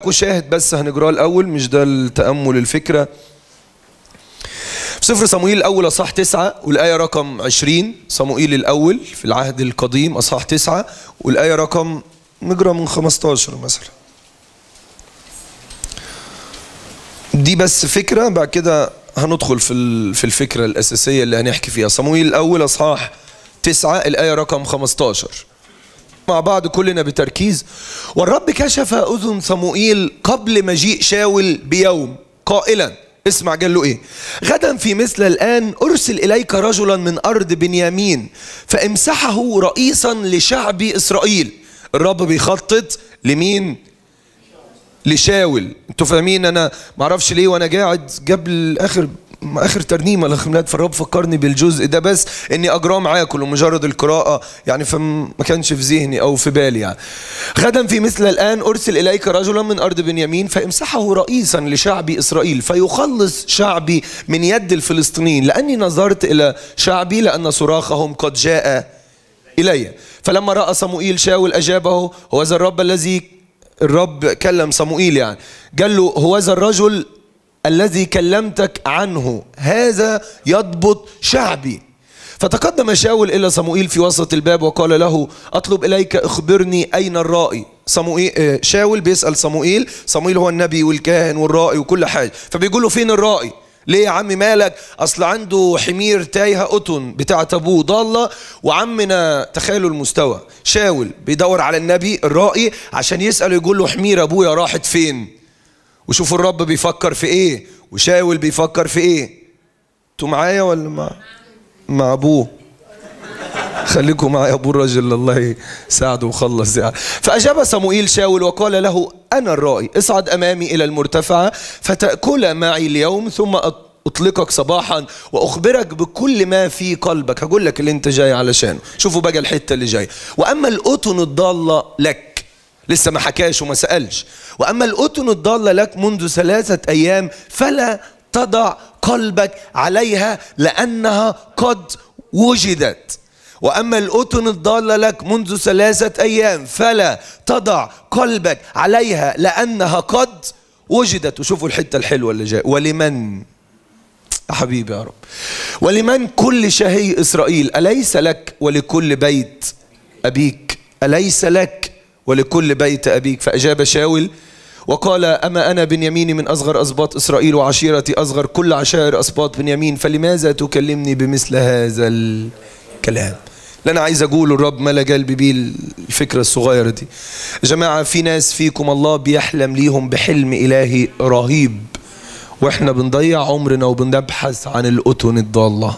شاهد بس هنجراه الاول مش ده التامل الفكره في سفر صموئيل الاول اصحاح تسعة والايه رقم 20 صموئيل الاول في العهد القديم اصحاح تسعة والايه رقم نجرى من 15 مثلا دي بس فكره بعد كده هندخل في ال- في الفكره الاساسيه اللي هنحكي فيها صموئيل الاول اصحاح تسعة الايه رقم 15 مع بعض كلنا بتركيز والرب كشف اذن صموئيل قبل مجيء شاول بيوم قائلا اسمع قال له ايه غدا في مثل الان ارسل اليك رجلا من ارض بنيامين فامسحه رئيسا لشعب اسرائيل الرب بيخطط لمين لشاول انتوا فاهمين انا ما اعرفش ليه وانا قاعد قبل اخر اخر ترنيمه الاخرنات فالرب فكرني بالجزء ده بس اني اجراه معاكم ومجرد القراءه يعني فما كانش في ذهني او في بالي يعني غدا في مثل الان ارسل اليك رجلا من ارض بنيامين فامسحه رئيسا لشعب اسرائيل فيخلص شعبي من يد الفلسطينيين لاني نظرت الى شعبي لان صراخهم قد جاء الي فلما راى صموئيل شاول اجابه هو ذا الرب الذي الرب كلم صموئيل يعني قال له هو ذا الرجل الذي كلمتك عنه هذا يضبط شعبي فتقدم شاول إلى صموئيل في وسط الباب وقال له أطلب إليك أخبرني أين الرائي صموئيل آه، شاول بيسأل صموئيل صموئيل هو النبي والكاهن والرائي وكل حاجة فبيقول له فين الرائي ليه يا عم مالك اصل عنده حمير تايهه قطن بتاعه ابوه ضاله وعمنا تخيلوا المستوى شاول بيدور على النبي الرائي عشان يساله يقول له حمير ابويا راحت فين وشوفوا الرب بيفكر في ايه وشاول بيفكر في ايه انتوا معايا ولا مع مع ابوه خليكم معايا ابو الرجل الله يساعده وخلص يعني فاجاب صموئيل شاول وقال له انا الرائي اصعد امامي الى المرتفعه فتاكل معي اليوم ثم أط- اطلقك صباحا واخبرك بكل ما في قلبك هقول لك اللي انت جاي علشانه شوفوا بقى الحته اللي جايه واما الاذن الضاله لك لسه ما حكاش وما سالش واما الاذن الضاله لك منذ ثلاثه ايام فلا تضع قلبك عليها لانها قد وجدت واما الاذن الضاله لك منذ ثلاثه ايام فلا تضع قلبك عليها لانها قد وجدت وشوفوا الحته الحلوه اللي جايه ولمن يا حبيبي يا رب ولمن كل شهي اسرائيل اليس لك ولكل بيت ابيك اليس لك ولكل بيت ابيك فاجاب شاول وقال اما انا بنيامين من اصغر اسباط اسرائيل وعشيرتي اصغر كل عشائر اسباط بنيامين فلماذا تكلمني بمثل هذا الكلام اللي انا عايز اقوله الرب ملا قلبي بيه الفكره الصغيره دي يا جماعه في ناس فيكم الله بيحلم ليهم بحلم الهي رهيب واحنا بنضيع عمرنا وبنبحث عن الاذن الضاله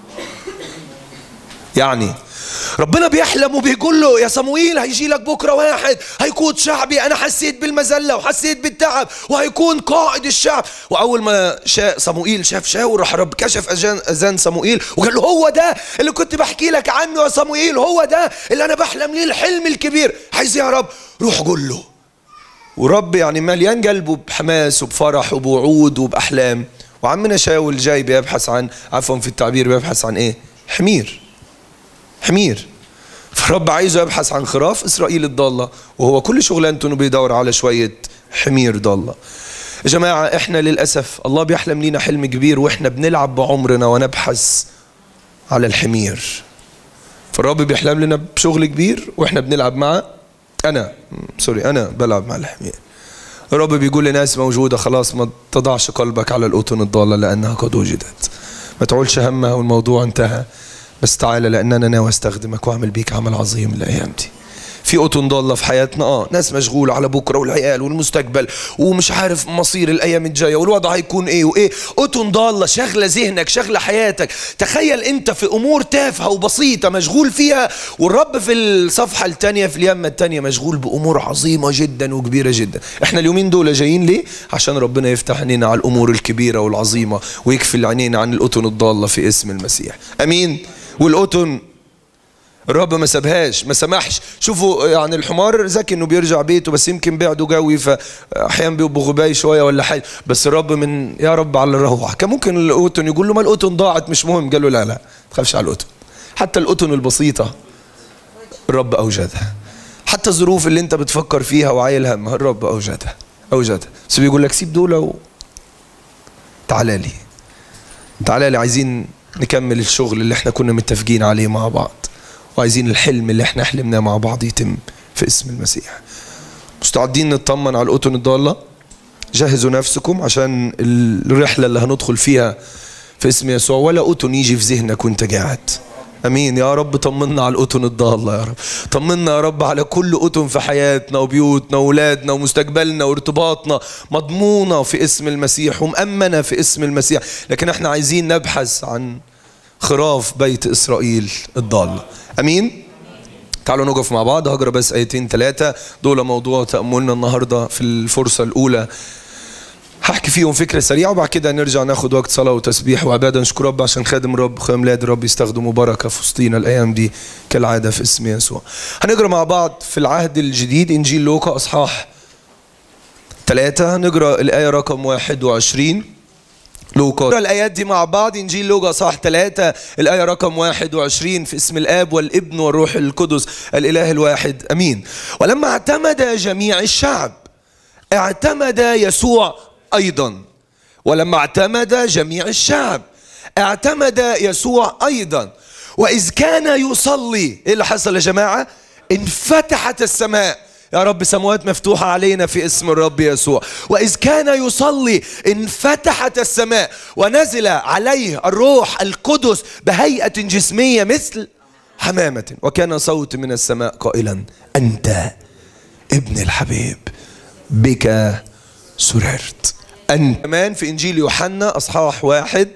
يعني ربنا بيحلم وبيقول له يا صموئيل هيجي لك بكره واحد هيقود شعبي انا حسيت بالمذله وحسيت بالتعب وهيكون قائد الشعب واول ما شاء صموئيل شاف شاول راح رب كشف اذان اذان صموئيل وقال له هو ده اللي كنت بحكي لك عنه يا صموئيل هو ده اللي انا بحلم ليه الحلم الكبير عايز يا رب روح قول له ورب يعني مليان قلبه بحماس وبفرح وبوعود وبأحلام وعمنا شاول جاي بيبحث عن عفوا في التعبير بيبحث عن ايه حمير حمير فالرب عايزه يبحث عن خراف اسرائيل الضاله وهو كل شغلانته انه بيدور على شويه حمير ضاله يا جماعه احنا للاسف الله بيحلم لينا حلم كبير واحنا بنلعب بعمرنا ونبحث على الحمير فالرب بيحلم لنا بشغل كبير واحنا بنلعب معاه انا سوري انا بلعب مع الحمير الرب بيقول لناس موجودة خلاص ما تضعش قلبك على الأذن الضالة لأنها قد وجدت ما تعولش همها والموضوع انتهى بس تعالى لأن أنا ناوي أستخدمك وأعمل بيك عمل عظيم الأيام دي في أذن ضالة في حياتنا اه ناس مشغولة على بكرة والعيال والمستقبل ومش عارف مصير الأيام الجاية والوضع هيكون إيه وإيه أذن ضالة شغلة ذهنك شغلة حياتك تخيل أنت في أمور تافهة وبسيطة مشغول فيها والرب في الصفحة التانية في اليمة التانية مشغول بأمور عظيمة جدا وكبيرة جدا احنا اليومين دول جايين ليه عشان ربنا يفتح عينينا على الأمور الكبيرة والعظيمة ويكفل عينينا عن الأذن الضالة في اسم المسيح أمين والأذن الرب ما سابهاش ما سمحش شوفوا يعني الحمار ذكي انه بيرجع بيته بس يمكن بعده جوي فاحيانا بيبقوا غباي شويه ولا حاجه بس الرب من يا رب على الروعه كان ممكن القطن يقول له ما القطن ضاعت مش مهم قال له لا لا ما تخافش على القطن حتى القطن البسيطه الرب اوجدها حتى الظروف اللي انت بتفكر فيها وعايل همها الرب اوجدها اوجدها بس بيقول لك سيب دول و... تعالى لي تعالى لي عايزين نكمل الشغل اللي احنا كنا متفقين عليه مع بعض وعايزين الحلم اللي احنا حلمناه مع بعض يتم في اسم المسيح مستعدين نطمن على الأذن الضالة جهزوا نفسكم عشان الرحلة اللي هندخل فيها في اسم يسوع ولا أذن يجي في ذهنك وانت قاعد امين يا رب طمنا على الاذن الضاله يا رب طمنا يا رب على كل اذن في حياتنا وبيوتنا واولادنا ومستقبلنا وارتباطنا مضمونه في اسم المسيح ومامنه في اسم المسيح لكن احنا عايزين نبحث عن خراف بيت اسرائيل الضاله امين تعالوا نقف مع بعض هجرة بس ايتين ثلاثة دول موضوع تأملنا النهاردة في الفرصة الأولى هحكي فيهم فكرة سريعة وبعد كده نرجع ناخد وقت صلاة وتسبيح وعبادة نشكر رب عشان خادم رب خادم ميلاد الرب يستخدموا بركة في وسطينا الأيام دي كالعادة في اسم يسوع هنقرا مع بعض في العهد الجديد إنجيل لوقا أصحاح ثلاثة هنقرا الآية رقم 21 لوقا نقرا الآيات دي مع بعض إنجيل لوقا صح ثلاثة الآية رقم 21 في اسم الآب والابن والروح القدس الإله الواحد أمين ولما اعتمد جميع الشعب اعتمد يسوع أيضا ولما اعتمد جميع الشعب اعتمد يسوع أيضا وإذ كان يصلي إيه اللي حصل يا جماعة انفتحت السماء يا رب سماوات مفتوحة علينا في اسم الرب يسوع وإذ كان يصلي انفتحت السماء ونزل عليه الروح القدس بهيئة جسمية مثل حمامة وكان صوت من السماء قائلا أنت ابن الحبيب بك سررت أنت كمان في إنجيل يوحنا أصحاح واحد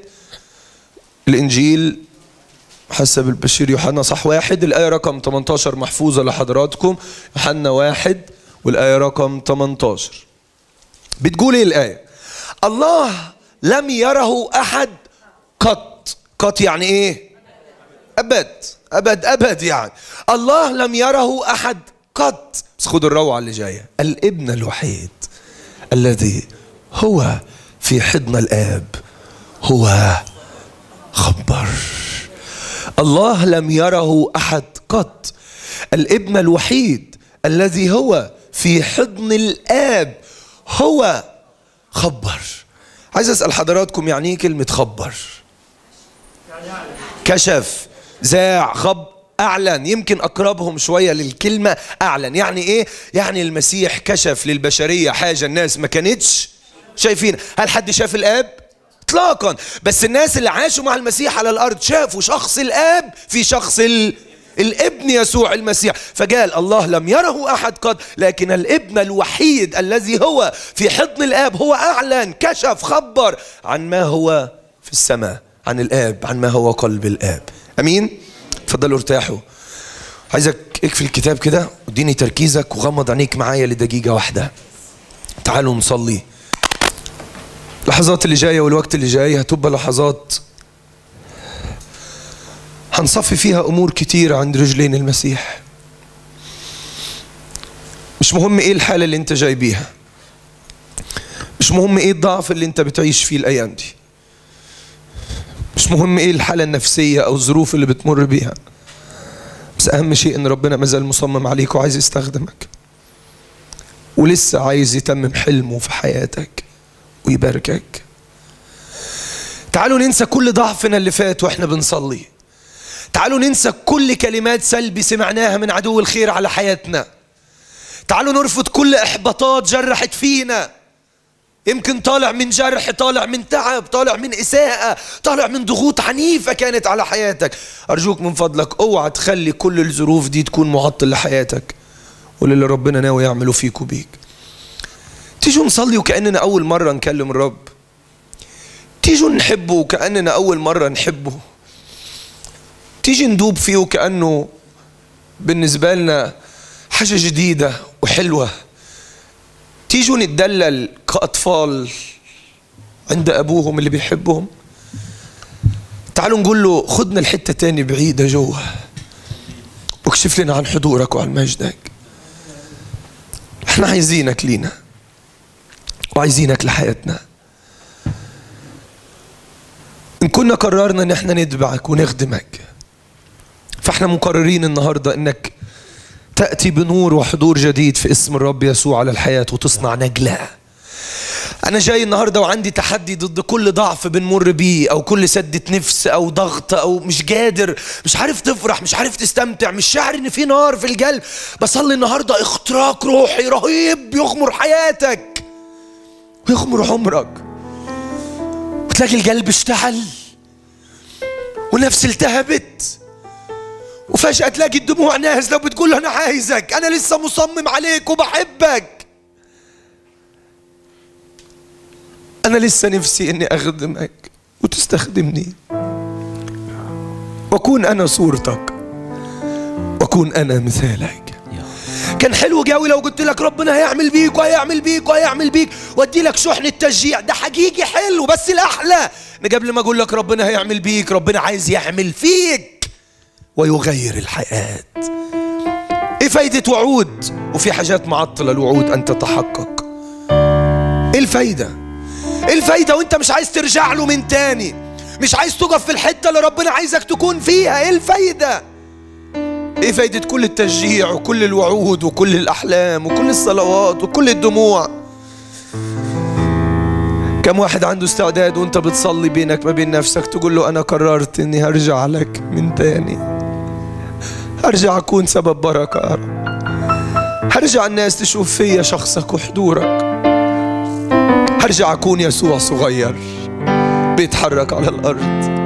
الإنجيل حسب البشير يوحنا صح واحد الآية رقم 18 محفوظة لحضراتكم يوحنا واحد والآية رقم 18 بتقول إيه الآية الله لم يره أحد قط قط يعني إيه أبد أبد أبد يعني الله لم يره أحد قط بس خدوا الروعة اللي جاية الابن الوحيد الذي هو في حضن الآب هو خبر الله لم يره أحد قط الابن الوحيد الذي هو في حضن الآب هو خبر عايز أسأل حضراتكم يعني إيه كلمة خبر كشف ذاع خب أعلن يمكن أقربهم شوية للكلمة أعلن يعني إيه؟ يعني المسيح كشف للبشرية حاجة الناس ما كانتش شايفين هل حد شاف الآب؟ اطلاقا بس الناس اللي عاشوا مع المسيح على الارض شافوا شخص الاب في شخص ال... الابن يسوع المسيح فقال الله لم يره احد قد لكن الابن الوحيد الذي هو في حضن الاب هو اعلن كشف خبر عن ما هو في السماء عن الاب عن ما هو قلب الاب امين اتفضلوا ارتاحوا عايزك اقفل الكتاب كده واديني تركيزك وغمض عينيك معايا لدقيقه واحده تعالوا نصلي اللحظات اللي جاية والوقت اللي جاي هتبقى لحظات هنصفي فيها أمور كتيرة عند رجلين المسيح مش مهم إيه الحالة اللي أنت جاي بيها مش مهم إيه الضعف اللي أنت بتعيش فيه الأيام دي مش مهم إيه الحالة النفسية أو الظروف اللي بتمر بيها بس أهم شيء إن ربنا مازال مصمم عليك وعايز يستخدمك ولسه عايز يتمم حلمه في حياتك ويباركك تعالوا ننسى كل ضعفنا اللي فات واحنا بنصلي تعالوا ننسى كل كلمات سلبي سمعناها من عدو الخير على حياتنا تعالوا نرفض كل احباطات جرحت فينا يمكن طالع من جرح طالع من تعب طالع من إساءة طالع من ضغوط عنيفة كانت على حياتك أرجوك من فضلك اوعى تخلي كل الظروف دي تكون معطل لحياتك وللي ربنا ناوي يعمله فيك وبيك تيجوا نصلي وكأننا أول مرة نكلم الرب تيجوا نحبه وكأننا أول مرة نحبه تيجي ندوب فيه وكأنه بالنسبة لنا حاجة جديدة وحلوة تيجوا نتدلل كأطفال عند أبوهم اللي بيحبهم تعالوا نقول له خدنا الحتة تاني بعيدة جوا واكشف لنا عن حضورك وعن مجدك احنا عايزينك لينا وعايزينك لحياتنا إن كنا قررنا إن إحنا نتبعك ونخدمك فإحنا مقررين النهاردة إنك تأتي بنور وحضور جديد في اسم الرب يسوع على الحياة وتصنع نجلة أنا جاي النهاردة وعندي تحدي ضد كل ضعف بنمر بيه أو كل سدة نفس أو ضغط أو مش قادر مش عارف تفرح مش عارف تستمتع مش شاعر إن في نار في القلب بصلي النهاردة اختراق روحي رهيب يغمر حياتك ويغمر عمرك وتلاقي القلب اشتعل ونفس التهبت وفجأة تلاقي الدموع نازلة وبتقول له أنا عايزك أنا لسه مصمم عليك وبحبك أنا لسه نفسي إني أخدمك وتستخدمني وأكون أنا صورتك وأكون أنا مثالك كان حلو قوي لو قلت لك ربنا هيعمل بيك وهيعمل بيك وهيعمل بيك وادي لك شحن التشجيع ده حقيقي حلو بس الاحلى ان قبل ما اقول لك ربنا هيعمل بيك ربنا عايز يعمل فيك ويغير الحياه ايه فايده وعود وفي حاجات معطله الوعود ان تتحقق ايه الفايده ايه الفايده وانت مش عايز ترجع له من تاني مش عايز تقف في الحته اللي ربنا عايزك تكون فيها ايه الفايده ايه فايدة كل التشجيع وكل الوعود وكل الأحلام وكل الصلوات وكل الدموع كم واحد عنده استعداد وانت بتصلي بينك ما بين نفسك تقول له أنا قررت إني هرجع لك من تاني هرجع أكون سبب بركة يا رب هرجع الناس تشوف فيا شخصك وحضورك هرجع أكون يسوع صغير بيتحرك على الأرض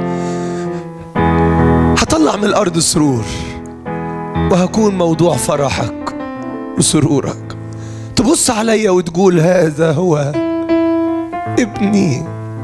هطلع من الأرض سرور وهكون موضوع فرحك وسرورك تبص عليا وتقول هذا هو ابني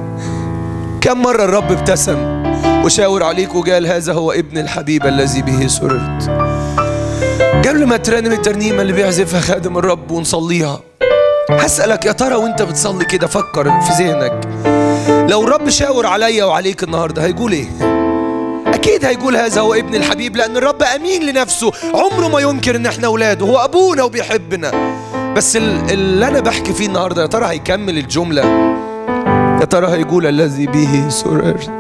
كم مرة الرب ابتسم وشاور عليك وقال هذا هو ابن الحبيب الذي به سررت قبل ما ترنم الترنيمة اللي بيعزفها خادم الرب ونصليها هسألك يا ترى وانت بتصلي كده فكر في ذهنك لو الرب شاور عليا وعليك النهارده هيقول ايه؟ اكيد هيقول هذا هو ابن الحبيب لان الرب امين لنفسه عمره ما ينكر ان احنا اولاده هو ابونا وبيحبنا بس اللي انا بحكي فيه النهارده يا ترى هيكمل الجمله يا ترى هيقول الذي به سررت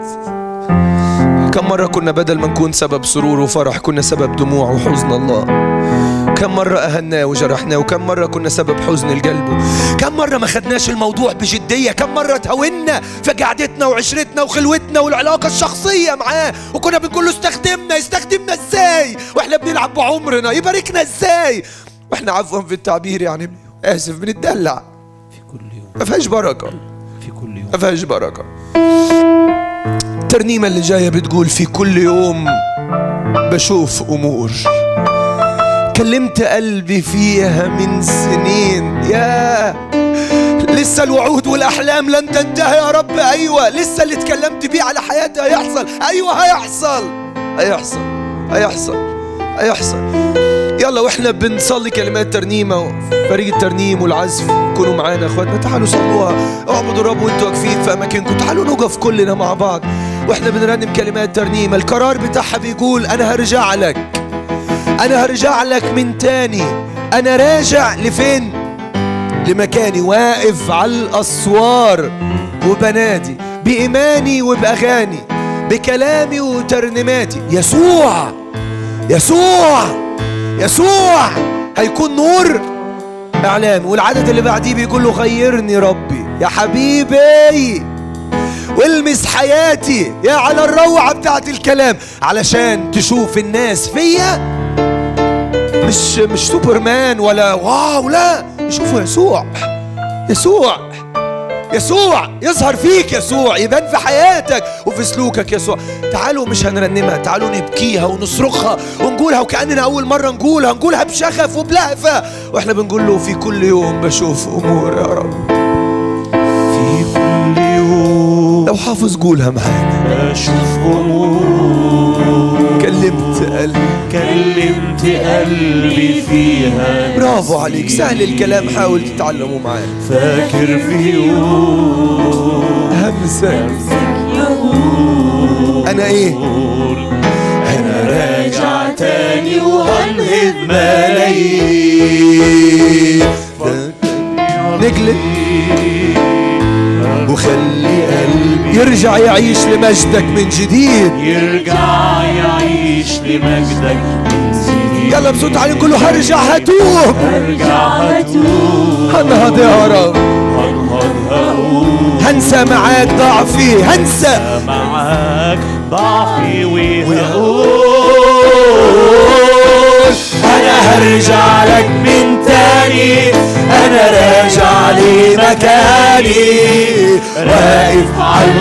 كم مرة كنا بدل ما نكون سبب سرور وفرح كنا سبب دموع وحزن الله كم مرة أهناه وجرحناه وكم مرة كنا سبب حزن لقلبه كم مرة ما خدناش الموضوع بجدية كم مرة تهونا في قعدتنا وعشرتنا وخلوتنا والعلاقة الشخصية معاه وكنا بنقول له استخدمنا يستخدمنا ازاي واحنا بنلعب بعمرنا يباركنا ازاي واحنا عفوا في التعبير يعني آسف بنتدلع في كل يوم ما فيهاش بركة في كل يوم ما فيهاش بركة الترنيمة اللي جاية بتقول في كل يوم بشوف أمور كلمت قلبي فيها من سنين يا لسه الوعود والأحلام لن تنتهي يا رب أيوة لسه اللي اتكلمت بيه على حياتي هيحصل أيوة هيحصل هيحصل هيحصل هيحصل يلا واحنا بنصلي كلمات ترنيمه فريق الترنيم والعزف كونوا معانا اخواتنا تعالوا صلوها اعبدوا الرب وانتوا واقفين في اماكنكم تعالوا نقف كلنا مع بعض واحنا بنرنم كلمات ترنيمه القرار بتاعها بيقول انا هرجع لك انا هرجع لك من تاني انا راجع لفين لمكاني واقف على الاسوار وبنادي بايماني وباغاني بكلامي وترنيماتي يسوع يسوع يسوع هيكون نور اعلامي والعدد اللي بعديه بيقول له غيرني ربي يا حبيبي والمس حياتي يا على الروعة بتاعت الكلام علشان تشوف الناس فيا مش مش سوبرمان ولا واو لا يشوفوا يسوع يسوع يسوع يظهر فيك يسوع يبان في حياتك وفي سلوكك يسوع تعالوا مش هنرنمها تعالوا نبكيها ونصرخها ونقولها وكأننا أول مرة نقولها نقولها بشغف وبلهفة وإحنا بنقول له في كل يوم بشوف أمور يا رب في كل يوم لو حافظ قولها معانا بشوف أمور كلمت قلبي كلمت قلبي فيها برافو عليك سهل الكلام حاول تتعلموا معانا فاكر في يوم همسك أنا إيه أنا راجع تاني وهنهد ملايين نقلب وخلي قلبي يرجع يعيش لمجدك من جديد يرجع يعيش لمجدك من سنين يلا بصوت عالي نقول له هرجع هتوب ارجع هتوب هنهض يا رب هنهض هنسى معاك ضعفي هنسى معاك ضعفي وهقول انا هرجع لك من تاني انا راجع لمكاني واقف على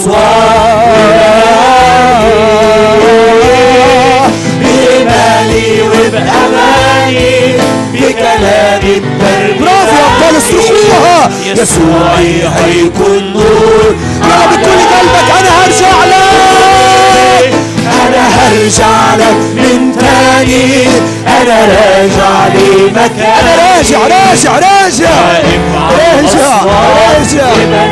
الاسوار بإيماني وبأماني بكلامي برافو يا ابطال اصرخوها يسوعي هيكون نور يا رب بكل قلبك انا هرجع لك انا هرجع لك من تاني انا راجع لمكاني انا راجع راجع راجع راجع راجع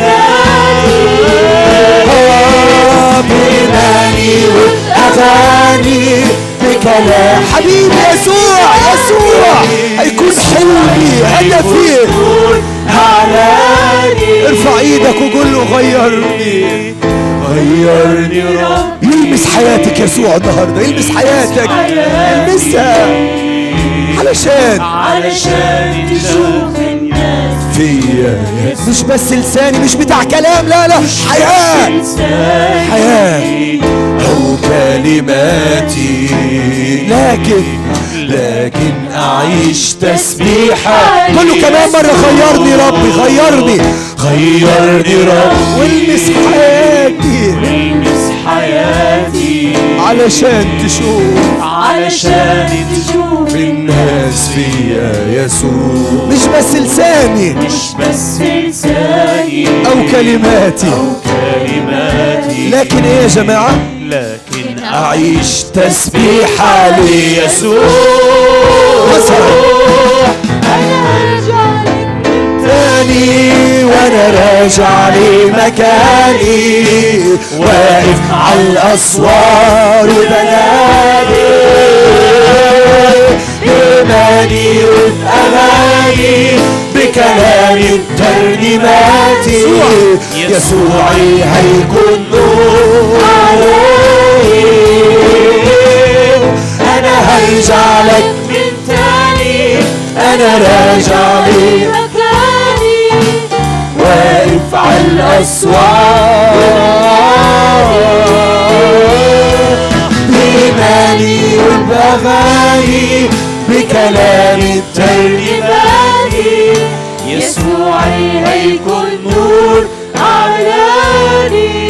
آه، بإيماني وبأغاني بكلام حبيبي يسوع يسوع هيكون حلمي هدفي ارفع ايدك وقول له غيرني غيرني رب يلمس حياتك يسوع النهارده يلمس حياتك يلمسها علشان علشان تشوف الناس فيا مش بس لساني مش بتاع كلام لا لا حياة حياة أو كلماتي لكن لكن أعيش تسبيحة قول له كمان مرة غيرني ربي غيرني غيرني رب والمس حياتي المس حياتي علشان تشوف علشان تشوف الناس فيا يسوع مش بس لساني مش بس لساني أو كلماتي كلماتي لكن إيه يا جماعة لكن أعيش تسبيحة ليسوع تاني وانا راجع لمكاني واقف على الاسوار وبنادي ايماني وباماني بكلامي وترنيماتي يسوعي هيكون نور علي انا هرجع لك من تاني انا راجع لي مكاني واقف على الأسوار بإيماني وبأغاني بكلامي الترنيماتي يسوعي هيكون نور علاني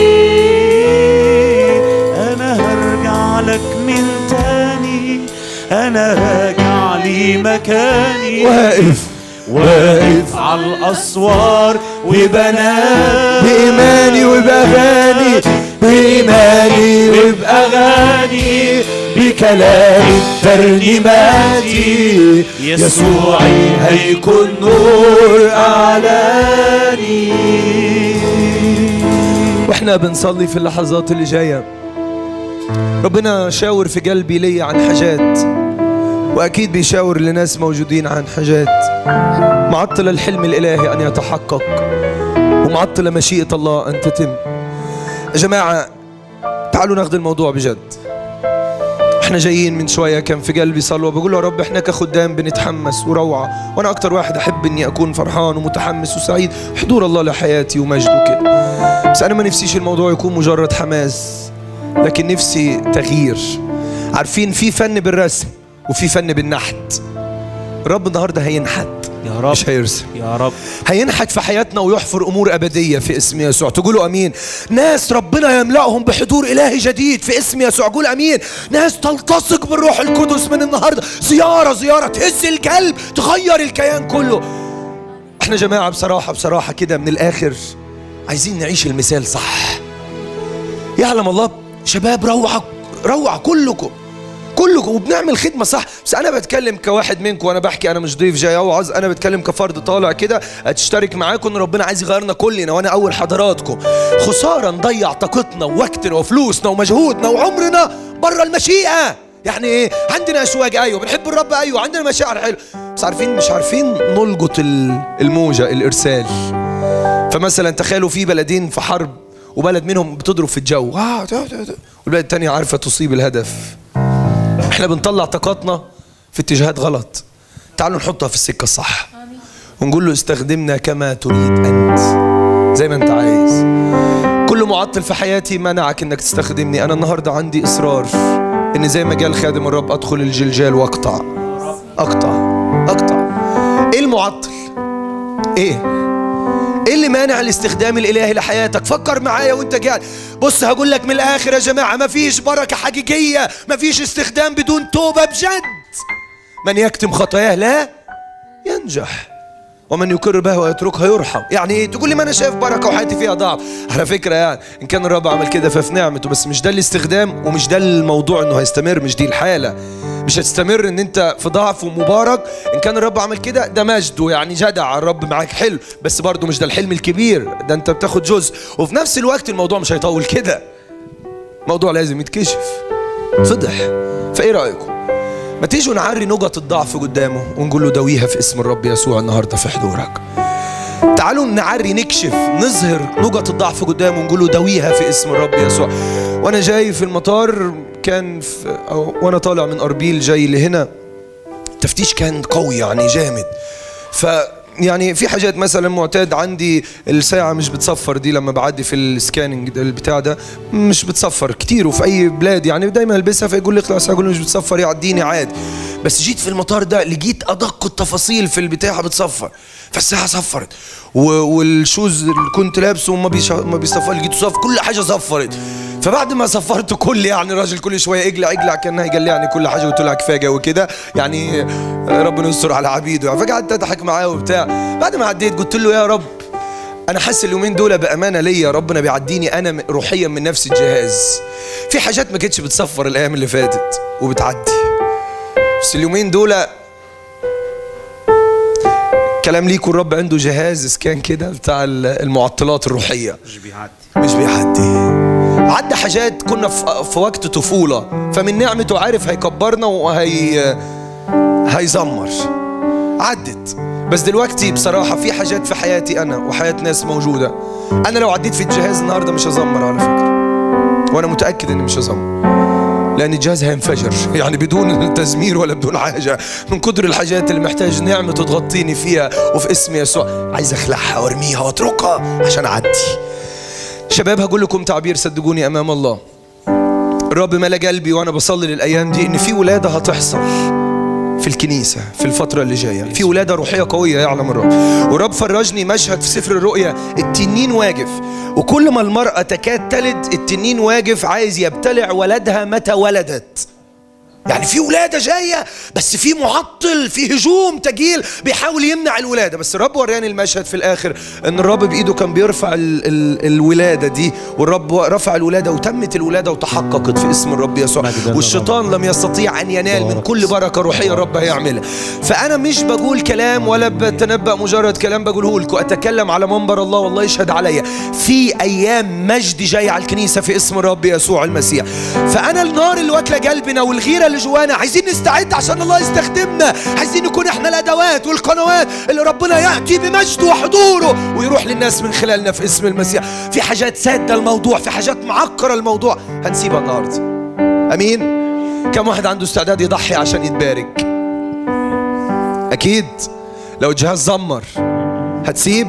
انا هرجع لك من تاني انا راجع لي مكاني واقف واقف على الاسوار وبنات بإيماني وبأغاني بإيماني وبأغاني بكلامي ترنيماتي يسوعي هيكون نور أعلاني واحنا بنصلي في اللحظات اللي جاية ربنا شاور في قلبي ليا عن حاجات وأكيد بيشاور لناس موجودين عن حاجات معطل الحلم الإلهي أن يتحقق ومعطلة مشيئة الله أن تتم يا جماعة تعالوا ناخد الموضوع بجد احنا جايين من شوية كان في قلبي صلوة بقول له يا رب احنا كخدام بنتحمس وروعة وانا اكتر واحد احب اني اكون فرحان ومتحمس وسعيد حضور الله لحياتي ومجده كده بس انا ما نفسيش الموضوع يكون مجرد حماس لكن نفسي تغيير عارفين في فن بالرسم وفي فن بالنحت الرب النهارده هينحت يا رب مش هيرسم يا رب هينحت في حياتنا ويحفر امور ابديه في اسم يسوع تقولوا امين ناس ربنا يملاهم بحضور الهي جديد في اسم يسوع قول امين ناس تلتصق بالروح القدس من النهارده زياره زياره تهز القلب تغير الكيان كله احنا جماعه بصراحه بصراحه كده من الاخر عايزين نعيش المثال صح يعلم الله شباب روعه روعه كلكم كلكم وبنعمل خدمه صح بس انا بتكلم كواحد منكم وانا بحكي انا مش ضيف جاي اوعظ انا بتكلم كفرد طالع كده اتشترك معاكم ان ربنا عايز يغيرنا كلنا وانا اول حضراتكم خساره نضيع طاقتنا ووقتنا وفلوسنا ومجهودنا وعمرنا بره المشيئه يعني ايه عندنا اشواق ايوه بنحب الرب ايوه عندنا مشاعر حلوه بس عارفين مش عارفين نلقط ال- الموجه الارسال فمثلا تخيلوا في بلدين في حرب وبلد منهم بتضرب في الجو آه، ده- ده- ده. والبلد التانية عارفة تصيب الهدف احنا بنطلع طاقاتنا في اتجاهات غلط تعالوا نحطها في السكة الصح ونقول له استخدمنا كما تريد انت زي ما انت عايز كل معطل في حياتي منعك انك تستخدمني انا النهارده عندي اصرار ان زي ما قال خادم الرب ادخل الجلجال واقطع اقطع اقطع ايه المعطل ايه ايه اللي مانع الاستخدام الالهي لحياتك فكر معايا وانت قاعد بص هقول لك من الاخر يا جماعه مفيش بركه حقيقيه مفيش استخدام بدون توبه بجد من يكتم خطاياه لا ينجح ومن يقر بها ويتركها يرحم يعني ايه تقول لي ما انا شايف بركه وحياتي فيها ضعف على فكره يعني ان كان الرب عمل كده ففي نعمته بس مش ده الاستخدام ومش ده الموضوع انه هيستمر مش دي الحاله مش هتستمر ان انت في ضعف ومبارك ان كان الرب عمل كده ده مجد يعني جدع الرب معاك حلو بس برضه مش ده الحلم الكبير ده انت بتاخد جزء وفي نفس الوقت الموضوع مش هيطول كده الموضوع لازم يتكشف فضح فايه رايكم ما تيجوا نعري نقط الضعف قدامه ونقول له دويها في اسم الرب يسوع النهارده في حضورك تعالوا نعري نكشف نظهر نقط الضعف قدامه ونقول له دويها في اسم الرب يسوع وانا جاي في المطار كان في أو وانا طالع من اربيل جاي لهنا التفتيش كان قوي يعني جامد ف يعني في حاجات مثلا معتاد عندي الساعة مش بتصفر دي لما بعدي في السكاننج ده البتاع ده مش بتصفر كتير وفي أي بلاد يعني دايما البسها فيقول لي اخلع الساعة أقول له مش بتصفر يعديني عادي بس جيت في المطار ده لقيت أدق التفاصيل في البتاع بتصفر فالساعة صفرت و- والشوز اللي كنت لابسه ما بيش ما بيصفر لقيته صفر كل حاجة صفرت فبعد ما صفرت كل يعني الراجل كل شويه اقلع اقلع كان هيقلعني كل حاجه قلت له كفايه وكده يعني ربنا يستر على عبيده يعني فقعدت اضحك معاه وبتاع بعد ما عديت قلت له يا رب انا حاسس اليومين دول بامانه ليا ربنا بيعديني انا روحيا من نفس الجهاز في حاجات ما كانتش بتصفر الايام اللي فاتت وبتعدي بس اليومين دول كلام ليكوا الرب عنده جهاز اسكان كده بتاع المعطلات الروحيه مش بيعدي مش بيعدي عدى حاجات كنا في, في وقت طفولة فمن نعمته عارف هيكبرنا وهي هيزمر عدت بس دلوقتي بصراحة في حاجات في حياتي أنا وحياة ناس موجودة أنا لو عديت في الجهاز النهاردة مش هزمر على فكرة وأنا متأكد إني مش هزمر لأن الجهاز هينفجر يعني بدون تزمير ولا بدون حاجة من كتر الحاجات اللي محتاج نعمة تغطيني فيها وفي اسم يسوع عايز أخلعها وأرميها وأتركها عشان أعدي شباب هقول لكم تعبير صدقوني امام الله الرب ملا قلبي وانا بصلي للايام دي ان في ولاده هتحصل في الكنيسة في الفترة اللي جاية في ولادة روحية قوية يعلم الرب ورب فرجني مشهد في سفر الرؤيا التنين واقف وكل ما المرأة تكاد تلد التنين واقف عايز يبتلع ولدها متى ولدت يعني في ولادة جاية بس في معطل في هجوم تجيل بيحاول يمنع الولادة بس الرب وراني المشهد في الآخر أن الرب بإيده كان بيرفع ال ال الولادة دي والرب رفع الولادة وتمت الولادة وتحققت في اسم الرب يسوع مجد الله. والشيطان لم يستطيع أن ينال من كل بركة روحية الرب هيعملها فأنا مش بقول كلام ولا بتنبأ مجرد كلام بقوله لكم أتكلم على منبر الله والله يشهد عليا في أيام مجد جاي على الكنيسة في اسم الرب يسوع المسيح فأنا النار اللي واكلة قلبنا والغيرة اللي جوانا عايزين نستعد عشان الله يستخدمنا عايزين نكون احنا الأدوات والقنوات اللي ربنا يأتي بمجده وحضوره ويروح للناس من خلالنا في اسم المسيح في حاجات سادة الموضوع في حاجات معكرة الموضوع هنسيبها النهاردة أمين كم واحد عنده استعداد يضحي عشان يتبارك أكيد لو الجهاز زمر هتسيب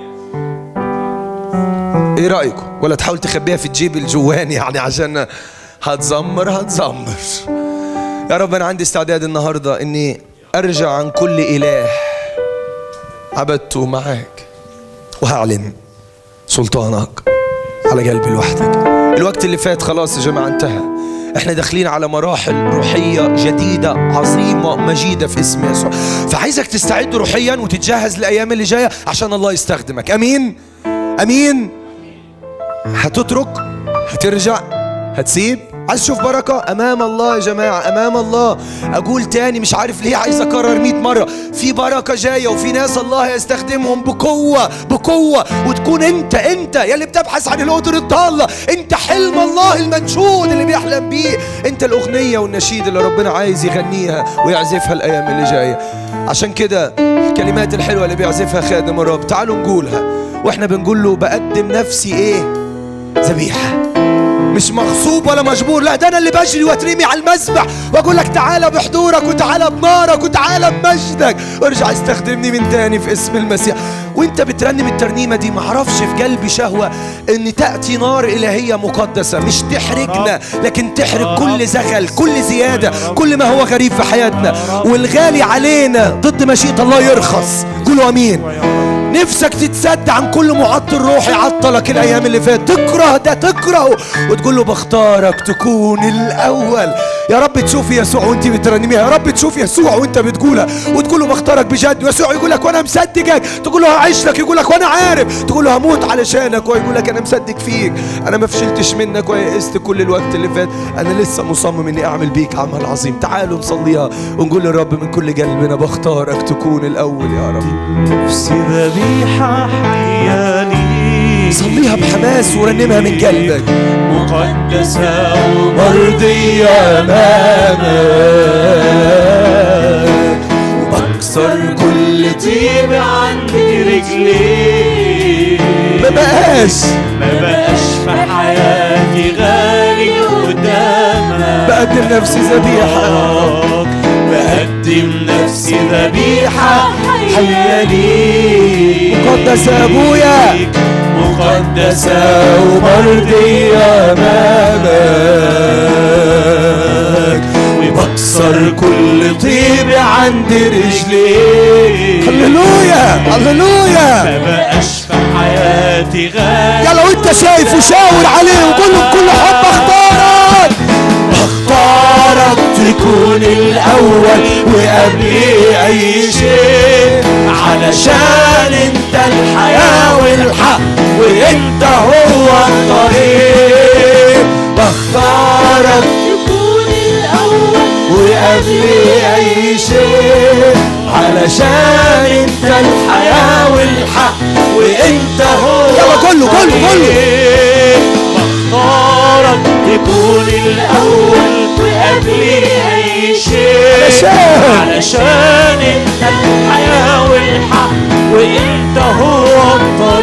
ايه رأيكم ولا تحاول تخبيها في الجيب الجواني يعني عشان هتزمر هتزمر يا رب انا عندي استعداد النهارده اني ارجع عن كل اله عبدته معاك وهعلن سلطانك على قلبي لوحدك الوقت اللي فات خلاص يا جماعه انتهى احنا داخلين على مراحل روحيه جديده عظيمه مجيده في اسم يسوع فعايزك تستعد روحيا وتتجهز الايام اللي جايه عشان الله يستخدمك امين امين هتترك هترجع هتسيب عايز تشوف بركة أمام الله يا جماعة أمام الله أقول تاني مش عارف ليه عايز أكرر مئة مرة في بركة جاية وفي ناس الله يستخدمهم بقوة بقوة وتكون أنت أنت يلي بتبحث عن القدر الضالة أنت حلم الله المنشود اللي بيحلم بيه أنت الأغنية والنشيد اللي ربنا عايز يغنيها ويعزفها الأيام اللي جاية عشان كده الكلمات الحلوة اللي بيعزفها خادم الرب تعالوا نقولها واحنا بنقول له بقدم نفسي ايه ذبيحه مش مغصوب ولا مجبور لا ده انا اللي بجري واترمي على المسبح واقول لك تعالى بحضورك وتعالى بنارك وتعالى بمجدك وارجع استخدمني من تاني في اسم المسيح وانت بترنم الترنيمه دي معرفش في قلبي شهوه ان تاتي نار الهيه مقدسه مش تحرجنا لكن تحرق كل زغل كل زياده كل ما هو غريب في حياتنا والغالي علينا ضد مشيئه الله يرخص قولوا امين نفسك تتسد عن كل معطل روحي عطلك الايام اللي فاتت تكره ده تكرهه وتقول له بختارك تكون الاول يا رب تشوف يسوع وانت بترنميها يا رب تشوف يسوع وانت بتقولها وتقول له بختارك بجد ويسوع يقول لك وانا مصدقك تقول له هعيش لك يقول لك وانا عارف تقول له هموت علشانك ويقول لك انا مصدق فيك انا ما فشلتش منك ويأست كل الوقت اللي فات انا لسه مصمم اني اعمل بيك عمل عظيم تعالوا نصليها ونقول للرب من كل قلبنا بختارك تكون الاول يا رب نفسي ذبيحة حية ليك صليها بحماس ورنمها من قلبك مقدسة مرضية أمامك وبكسر كل طيب عندي رجليك ما بقاش ما بقاش في حياتي غالي قدامك بقدم نفسي ذبيحة بقدم نفسي ذبيحة حية ليك مقدسة يا أبويا مقدسة ومرضية أمامك وبكسر كل طيب عند رجليك هللويا هللويا ما بقاش في حياتي غالي يا لو انت شايف وشاور عليه وقول له بكل حب اختارك اختارك تكون الاول وقبل اي شيء علشان انت الحياة والحق وانت هو الطريق بختارك تكون الأول وقبل اي شيء علشان انت الحياة والحق وانت هو يلا كله، كله، كله. الطريق. بختارك تكون الاول وقبل اي شيء علشان. علشان انت الحياة والحق وانت هو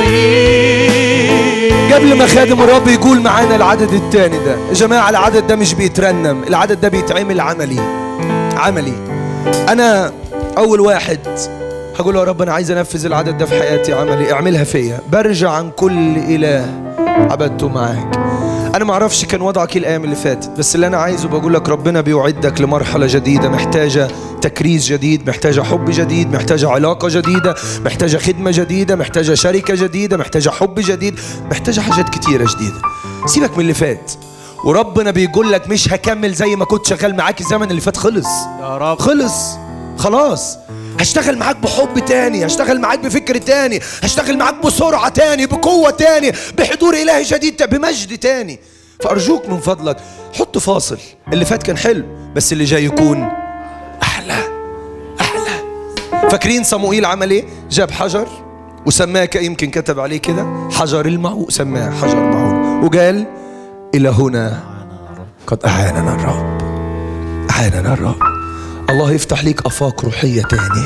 الطريق قبل ما خادم الرب يقول معانا العدد التاني ده يا جماعة العدد ده مش بيترنم العدد ده بيتعمل عملي عملي أنا أول واحد هقول له يا رب أنا عايز أنفذ العدد ده في حياتي عملي اعملها فيا برجع عن كل إله عبدته معاك أنا ما أعرفش كان وضعك إيه الأيام اللي فاتت بس اللي أنا عايزه بقول لك ربنا بيوعدك لمرحلة جديدة محتاجة تكريس جديد محتاجة حب جديد محتاجة علاقة جديدة محتاجة خدمة جديدة محتاجة شركة جديدة محتاجة حب جديد محتاجة حاجات كتيرة جديدة سيبك من اللي فات وربنا بيقول لك مش هكمل زي ما كنت شغال معاك الزمن اللي فات خلص يا رب خلص خلاص هشتغل معاك بحب تاني هشتغل معاك بفكر تاني هشتغل معاك بسرعة تاني بقوة تاني بحضور إلهي جديد تا- بمجد تاني فأرجوك من فضلك حط فاصل اللي فات كان حلو بس اللي جاي يكون أحلى أحلى فاكرين صموئيل عمل إيه؟ جاب حجر وسماه ك- يمكن كتب عليه كده حجر المعون سماه حجر معون وقال إلى هنا قد أعاننا الرب أعاننا الرب الله يفتح ليك افاق روحيه تاني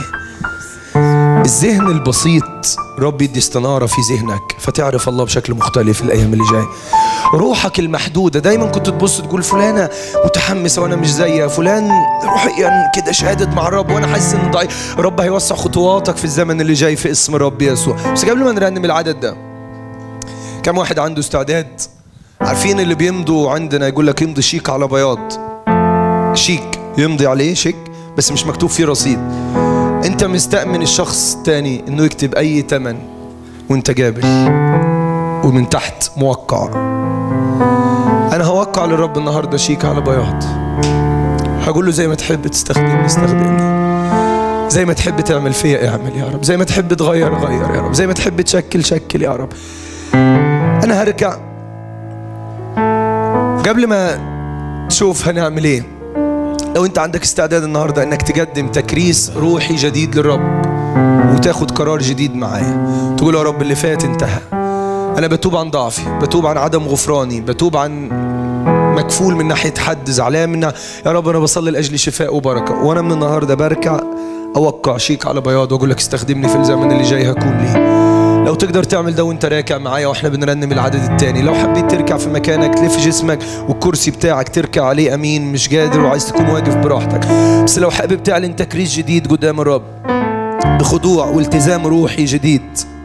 الذهن البسيط رب يدي استناره في ذهنك فتعرف الله بشكل مختلف الايام اللي جاي روحك المحدوده دايما كنت تبص تقول فلانه متحمسه وانا مش زيها فلان روحيا كده شهادت مع الرب وانا حاسس ان ضعيف الرب هيوسع خطواتك في الزمن اللي جاي في اسم الرب يسوع بس قبل ما نرنم العدد ده كم واحد عنده استعداد عارفين اللي بيمضوا عندنا يقول لك يمضي شيك على بياض شيك يمضي عليه شيك بس مش مكتوب فيه رصيد انت مستأمن الشخص التاني انه يكتب اي تمن وانت قابل ومن تحت موقع انا هوقع للرب النهارده شيك على بياض هقول له زي ما تحب تستخدمني استخدمني زي ما تحب تعمل فيا اعمل يا رب زي ما تحب تغير غير يا رب زي ما تحب تشكل شكل يا رب انا هرجع قبل ما تشوف هنعمل ايه لو انت عندك استعداد النهارده انك تقدم تكريس روحي جديد للرب وتاخد قرار جديد معايا تقول يا رب اللي فات انتهى انا بتوب عن ضعفي بتوب عن عدم غفراني بتوب عن مكفول من ناحيه حد زعلان من ناحية يا رب انا بصلي لاجل شفاء وبركه وانا من النهارده بركع اوقع شيك على بياض واقول لك استخدمني في الزمن اللي جاي هكون ليه لو تقدر تعمل ده وانت راكع معايا واحنا بنرنم العدد التاني لو حبيت تركع في مكانك تلف جسمك والكرسي بتاعك تركع عليه امين مش قادر وعايز تكون واقف براحتك بس لو حابب تعلن تكريس جديد قدام الرب بخضوع والتزام روحي جديد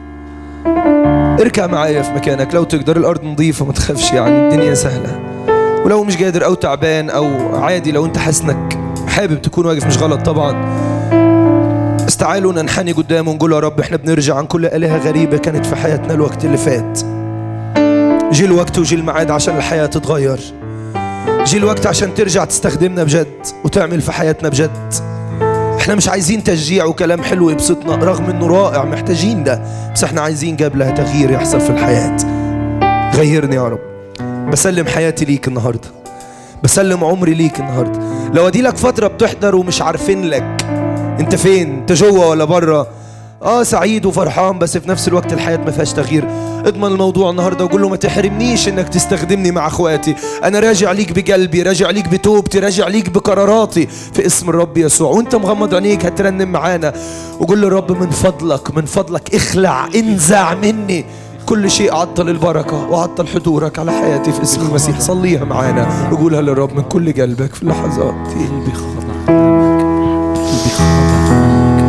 اركع معايا في مكانك لو تقدر الارض نظيفه ما تخافش يعني الدنيا سهله ولو مش قادر او تعبان او عادي لو انت حاسس انك حابب تكون واقف مش غلط طبعا بس تعالوا ننحني قدامه ونقول يا رب احنا بنرجع عن كل آلهة غريبة كانت في حياتنا الوقت اللي فات جه الوقت وجه الميعاد عشان الحياة تتغير جه الوقت عشان ترجع تستخدمنا بجد وتعمل في حياتنا بجد احنا مش عايزين تشجيع وكلام حلو يبسطنا رغم انه رائع محتاجين ده بس احنا عايزين قبلها تغيير يحصل في الحياة غيرني يا رب بسلم حياتي ليك النهارده بسلم عمري ليك النهارده لو ادي لك فتره بتحضر ومش عارفين لك انت فين انت جوه ولا بره اه سعيد وفرحان بس في نفس الوقت الحياه ما فيهاش تغيير اضمن الموضوع النهارده وقول له ما تحرمنيش انك تستخدمني مع اخواتي انا راجع ليك بقلبي راجع ليك بتوبتي راجع ليك بقراراتي في اسم الرب يسوع وانت مغمض عينيك هترنم معانا وقول للرب من فضلك من فضلك اخلع انزع مني كل شيء عطل البركة وعطل حضورك على حياتي في اسم المسيح صليها معانا وقولها للرب من كل قلبك في اللحظات دي قلبي خاضع قدامك قلبي خاضع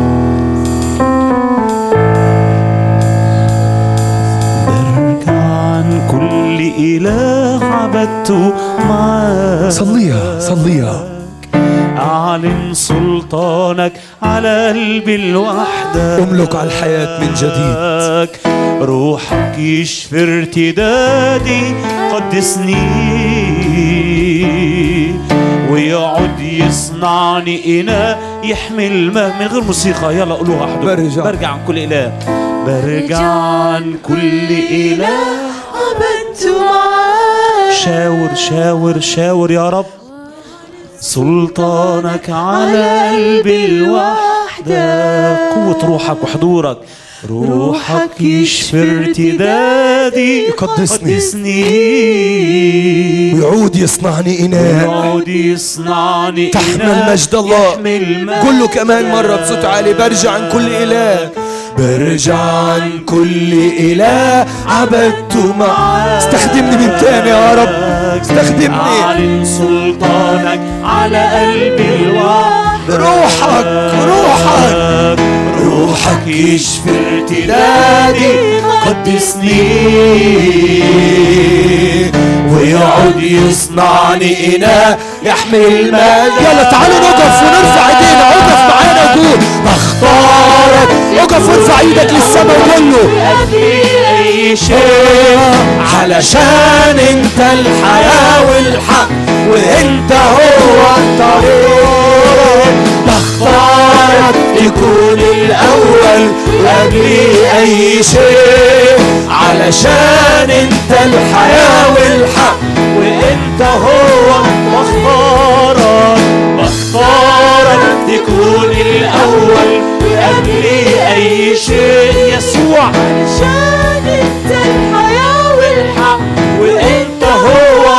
برجع عن كل إله عبدته معاك صليها صليها أعلن سلطانك على قلبي الوحدة املك على الحياة من جديد روحك يشفي ارتدادي قدسني ويقعد يصنعني إناء يحمل ماء من غير موسيقى يلا قولوها واحدة برجع. برجع عن كل إله برجع عن كل إله عبدت معاك شاور شاور شاور يا رب سلطانك على قلبي الوحدة قوة روحك وحضورك روحك يشفي ارتدادي يقدسني. قدسني ويعود يصنعني إناء يعود يصنعني تحمل إناء مجد الله يحمل مجد قل له كمان مرة بصوت عالي برجع عن كل إله برجع عن كل إله عبدته مع استخدمني من تاني يا رب استخدمني أعلن سلطانك على قلبي الوحدة روحك روحك روحك يشفي ارتدادي قدسني ويقعد يصنعني إناء يحمل المال يلا تعالوا نقف ونرفع ايدينا اقف معانا وقول بختارك اقف وارفع ايدك للسماء وقول له أي شيء علشان انت الحياة والحق وانت هو الطريق بختارك تكون الاول قبل اي شيء علشان انت الحياة والحق وانت هو بختارك بختارك تكون الاول قبل اي شيء يسوع علشان انت الحياة والحق وانت هو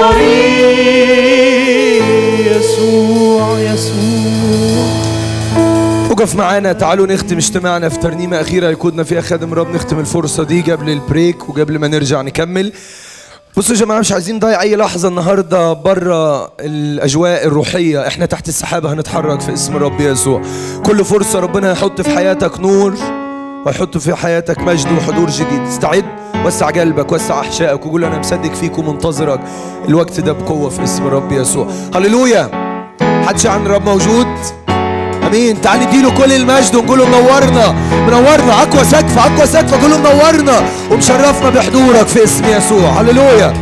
الطريق يسوع يسوع وقف معانا تعالوا نختم اجتماعنا في ترنيمة أخيرة يقودنا فيها خادم رب نختم الفرصة دي قبل البريك وقبل ما نرجع نكمل بصوا يا جماعة مش عايزين نضيع أي لحظة النهاردة برا الأجواء الروحية إحنا تحت السحابة هنتحرك في اسم الرب يسوع كل فرصة ربنا يحط في حياتك نور ويحط في حياتك مجد وحضور جديد استعد وسع قلبك وسع أحشائك وقول أنا مصدق فيك ومنتظرك الوقت ده بقوة في اسم الرب يسوع هللويا حدش عن الرب موجود امين تعال نديله كل المجد ونقول له منورنا منورنا اقوى سقف اقوى سقف قول له منورنا ومشرفنا بحضورك في اسم يسوع هللويا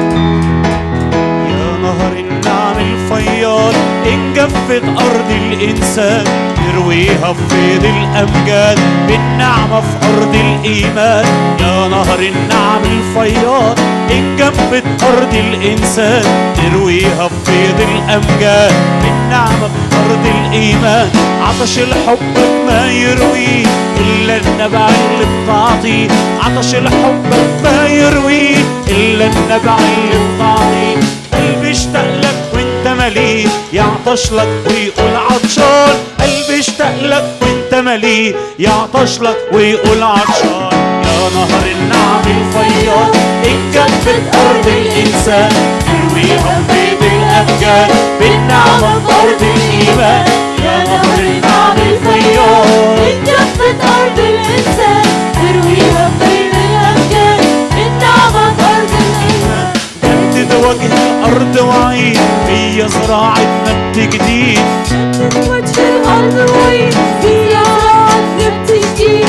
يا نهر النعم الفياض إن جفت أرض الإنسان ترويها في فيض الأمجاد بالنعمة في أرض الإيمان يا نهر النعم الفياض إن جفت أرض الإنسان ترويها في فيض الأمجاد بالنعمة في أرض الإيمان عطش الحبك ما يرويه إلا النبع اللي بتعطيه عطش الحبك ما يرويه إلا النبع اللي بتعطيه قلبي اشتاق لك وانت مليء يعطش لك ويقول عطشان قلبي اشتاق لك وانت مليء يعطش لك ويقول عطشان يا يا نهر النعم الفياض إن جفت أرض الإنسان ترويها بيد الأمجاد بالنعمة في أرض الإيمان يا نهر النعم الفياض إن جفت أرض الإنسان ترويها بين الأمجاد النعمة في أرض الإيمان جدد وجه الأرض وعيد هي زراعة نبت جديد جدد وجه الأرض وعيد فيها زراعة نبت جديد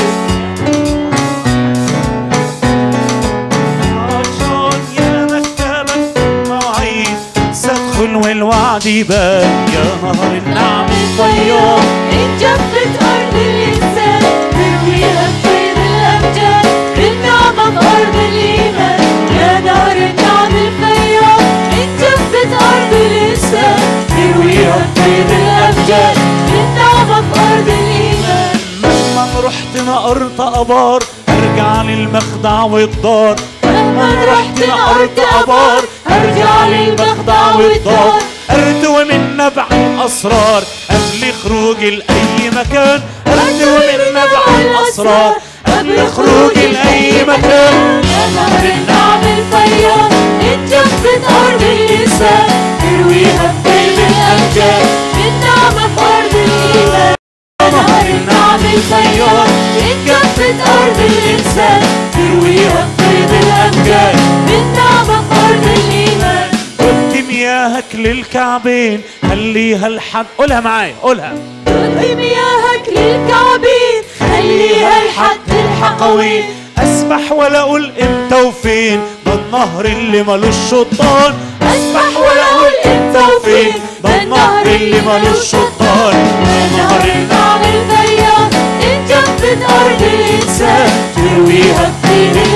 عطشان يا مكتبك مواعيد سادخل والوعد يبان يا نهر النعم الفياض إن جفت أرض الإنسان ترويها بين الأمجاد النعمة في أرض الإيمان يا نهر النعم الفياض إن جفت أرض الإنسان ترويها بين الأمجاد النعمة في أرض الإيمان مهما رحت نقرت أبار ارجع للمخدع والدار مهما رحت نقرت أبار أرجع للمخدع والدار أرتوي من نبع الأسرار قبل خروجي لأي مكان أرتوي من نبع الأسرار قبل خروجي لأي مكان يا نهر النعم الفياض إن جفت أرض الإنسان ترويها بين الأمجاد النعمة في أرض الإيمان يا نهر النعم الفياض إن جفت أرض الإنسان ترويها بين الأمجاد النعمة في أرض الإيمان ودي مياهك للكعبين خليها لحد قولها معايا قولها ودي مياهك للكعبين خليها لحد الحقوين اسبح ولا اقول امتى وفين ده النهر اللي ملوش شطان أسبح ولا أقول إمتى وفين ده النهر اللي ملوش شطان يا نهر النعم الفياض إن جفت أرض الإنسان ترويها بين